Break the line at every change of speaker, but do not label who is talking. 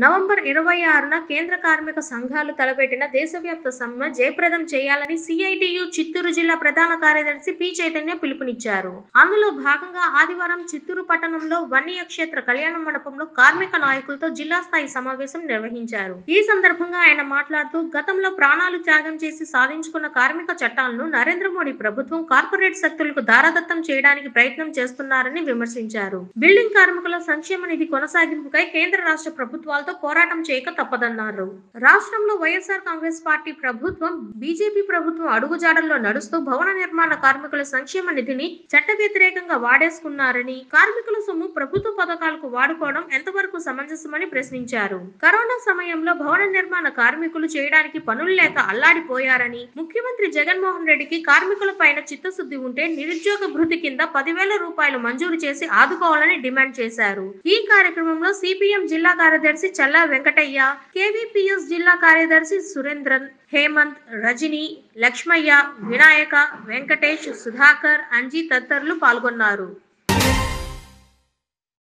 November ఇరవై ఆరున కేంద్ర కార్మిక సంఘాలు తలపెట్టిన దేశవ్యాప్త సమ్మె జయప్రదం చేయాలని సిఐటియు చిత్తూరు జిల్లా ప్రధాన కార్యదర్శి పి చైతన్య పిలుపునిచ్చారు అందులో భాగంగా ఆదివారం చిత్తూరు పట్టణంలో వన్య క్షేత్ర కళ్యాణ మండపంలో కార్మిక నాయకులతో జిల్లా స్థాయి సమావేశం నిర్వహించారు ఈ సందర్భంగా ఆయన మాట్లాడుతూ గతంలో ప్రాణాలు త్యాగం చేసి సాధించుకున్న కార్మిక చట్టాలను నరేంద్ర మోడీ ప్రభుత్వం కార్పొరేట్ శక్తులకు దారాదత్తం చేయడానికి ప్రయత్నం చేస్తున్నారని విమర్శించారు బిల్డింగ్ కార్మికుల సంక్షేమ నిధి కొనసాగింపుకై కేంద్ర రాష్ట్ర ప్రభుత్వాలతో పోరాటం చేయక తప్పదన్నారు రాష్ట్రంలో వైఎస్ఆర్ కాంగ్రెస్ పార్టీ ప్రభుత్వం బీజేపీ ప్రభుత్వం అడుగుజాడల్లో నడుస్తూ భవన నిర్మాణ కార్మికుల సంక్షేమ నిధిని చట్ట వ్యతిరేకంగా వాడేసుకున్నారని కార్మికుల సొమ్ము ప్రభుత్వ పథకాలకు వాడుకోవడం ఎంతవరకు సమంజసమని ప్రశ్నించారు కరోనా సమయంలో భవన నిర్మాణ కార్మికులు చేయడానికి పనులు లేక అల్లాడిపోయారని ముఖ్యమంత్రి జగన్మోహన్ రెడ్డికి కార్మికుల పైన చిత్తశుద్ధి ఉంటే నిరుద్యోగ భృతి కింద పదివేల రూపాయలు మంజూరు చేసి ఆదుకోవాలని డిమాండ్ చేశారు ఈ కార్యక్రమంలో సిపిఎం జిల్లా కార్యదర్శి చల్లా వెంకటయ్య కేవీపీఎస్ జిల్లా కార్యదర్శి సురేంద్రన్ హేమంత్ రజని లక్ష్మయ్య వినాయక వెంకటేష్ సుధాకర్ అంజీ తదితరులు పాల్గొన్నారు